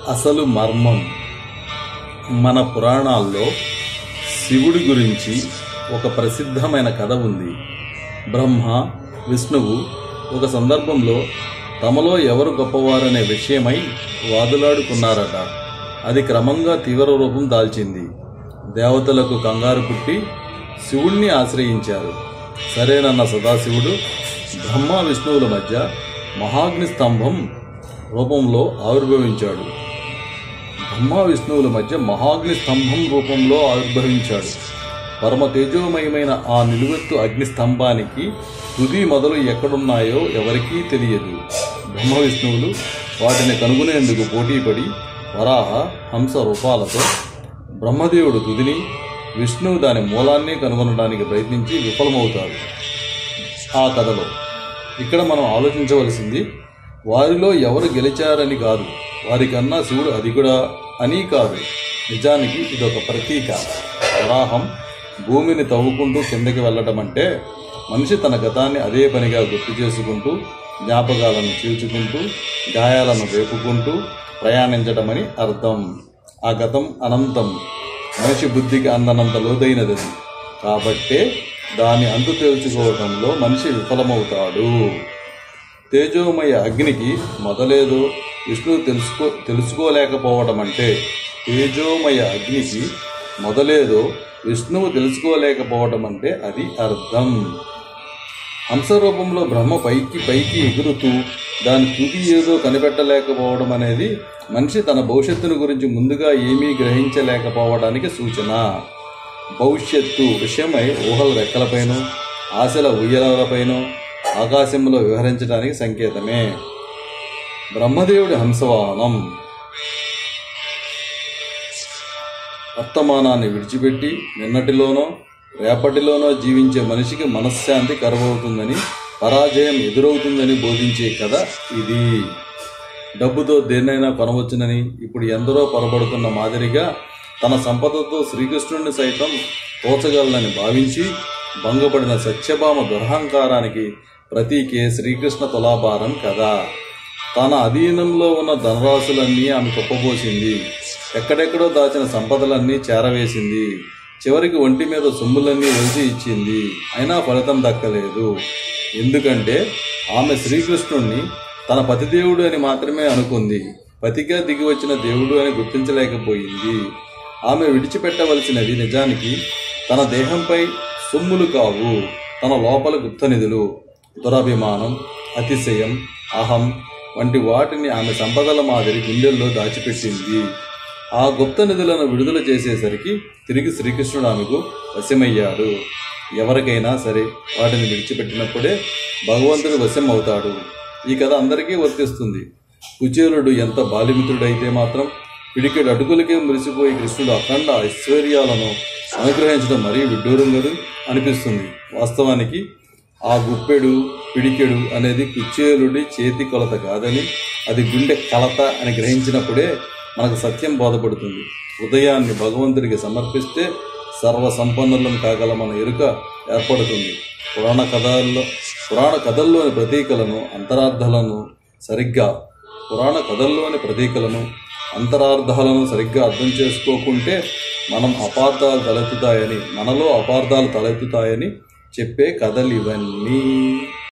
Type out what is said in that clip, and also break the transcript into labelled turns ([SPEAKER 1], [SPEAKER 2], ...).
[SPEAKER 1] అసలు మర్మం మన పురాణాల్లో శివుడి గురించి ఒక ప్రసిద్ధమైన కథ ఉంది బ్రహ్మ విష్ణువు ఒక సందర్భంలో తమలో ఎవరు గొప్పవారనే విషయమై వాదులాడుకున్నారట అది క్రమంగా తీవ్ర రూపం దాల్చింది దేవతలకు కంగారు పుట్టి శివుణ్ణి ఆశ్రయించారు సరేనన్న సదాశివుడు బ్రహ్మ విష్ణువుల మధ్య మహాగ్ని స్తంభం రూపంలో ఆవిర్భవించాడు బ్రహ్మ విష్ణువుల మధ్య మహాగ్ని స్తంభం రూపంలో ఆవిర్భవించాడు పరమ తేజోమయమైన ఆ నిలువెత్తు అగ్ని స్తంభానికి తుది మొదలు ఎక్కడున్నాయో ఎవరికీ తెలియదు బ్రహ్మ విష్ణువులు వాటిని కనుగొనేందుకు పోటీపడి వరాహ హంస రూపాలతో బ్రహ్మదేవుడు తుదిని విష్ణువు దాని మూలాన్ని కనుగొనడానికి ప్రయత్నించి విఫలమవుతాడు ఆ కథలో ఇక్కడ మనం ఆలోచించవలసింది వారిలో ఎవరు గెలిచారని కాదు వారికన్నా శివుడు అధికుడా అని కాదు నిజానికి ఇదొక ప్రతీక వరాహం భూమిని తవ్వుకుంటూ కిందకి వెళ్ళడం అంటే మనిషి తన గతాన్ని అదే పనిగా గుర్తు చేసుకుంటూ జ్ఞాపకాలను చీల్చుకుంటూ గాయాలను వేపుకుంటూ ప్రయాణించడమని అర్థం ఆ గతం అనంతం మనిషి బుద్ధికి అందనంత లోతైనది కాబట్టే దాని అంతు తేల్చుకోవడంలో మనిషి విఫలమవుతాడు తేజోమయ అగ్నికి మొదలేదో విష్ణువు తెలుసుకో తెలుసుకోలేకపోవడం అంటే తేజోమయ అగ్నికి మొదలేదో విష్ణువు తెలుసుకోలేకపోవడం అంటే అది అర్థం హంస రూపంలో బ్రహ్మ పైకి పైకి ఎగురుతూ దాని తుది ఏదో కనిపెట్టలేకపోవడం అనేది మనిషి తన భవిష్యత్తును గురించి ముందుగా ఏమీ గ్రహించలేకపోవడానికి సూచన భవిష్యత్తు విషయమై ఊహల రెక్కలపైన ఆశల ఉయ్యలపైన ఆకాశంలో వివరించడానికి సంకేతమే బ్రహ్మదేవుడి హంసవాహనం వర్తమానాన్ని విడిచిపెట్టి నిన్నటిలోనో రేపటిలోనో జీవించే మనిషికి మనశ్శాంతి కరువవుతుందని పరాజయం ఎదురవుతుందని బోధించే కథ ఇది డబ్బుతో దేన్నైనా కొనవచ్చునని ఇప్పుడు ఎందరో పొరబడుతున్న మాదిరిగా తన సంపదతో శ్రీకృష్ణుడిని సైతం తోచగలనని భావించి భంగపడిన సత్యభామ దురహంకారానికి ప్రతీకే శ్రీకృష్ణ తులాభారం కదా తన అధీనంలో ఉన్న ధనరాశులన్నీ ఆమె కుప్పబోసింది ఎక్కడెక్కడో దాచిన సంపదలన్నీ చేరవేసింది చివరికి ఒంటి మీద సొమ్ములన్నీ ఒలిచి ఇచ్చింది అయినా ఫలితం దక్కలేదు ఎందుకంటే ఆమె శ్రీకృష్ణుణ్ణి తన పతిదేవుడు అని మాత్రమే అనుకుంది పతిగా దిగి వచ్చిన దేవుడు అని గుర్తించలేకపోయింది ఆమె విడిచిపెట్టవలసినవి నిజానికి తన దేహంపై సొమ్ములు కావు తన లోపల గుప్త నిధులు దురభిమానం అతిశయం అహం వంటి వాటిని ఆమె సంపదల మాదిరి గుండెల్లో దాచిపెట్టింది ఆ గుప్త నిధులను విడుదల చేసేసరికి తిరిగి శ్రీకృష్ణుడు ఆమెకు వశమయ్యాడు ఎవరికైనా సరే వాటిని విడిచిపెట్టినప్పుడే భగవంతుడు వశం అవుతాడు ఈ కథ అందరికీ వర్తిస్తుంది కుచేలుడు ఎంత బాలిమిత్రుడైతే మాత్రం పిడికెడు అడుగులకే మురిసిపోయి కృష్ణుడు అఖండ ఐశ్వర్యాలను అనుగ్రహించడం మరీ విడ్డూరం కదూ అనిపిస్తుంది వాస్తవానికి ఆ గుప్పెడు పిడికెడు అనేది కుచేలుడి చేతి కొలత కాదని అది గుండె కలత అని గ్రహించినప్పుడే మనకు సత్యం బోధపడుతుంది ఉదయాన్ని భగవంతుడికి సమర్పిస్తే సర్వ సంపన్నులం కాగలమన్న ఎరుక ఏర్పడుతుంది పురాణ కథల్లో పురాణ కథల్లోని ప్రతీకలను అంతరార్థాలను సరిగ్గా పురాణ కథల్లోని ప్రతీకలను అంతరార్థాలను సరిగ్గా అర్థం చేసుకోకుంటే మనం అపార్థాలు తలెత్తుతాయని మనలో అపార్థాలు తలెత్తుతాయని చెప్పే కథలు ఇవన్నీ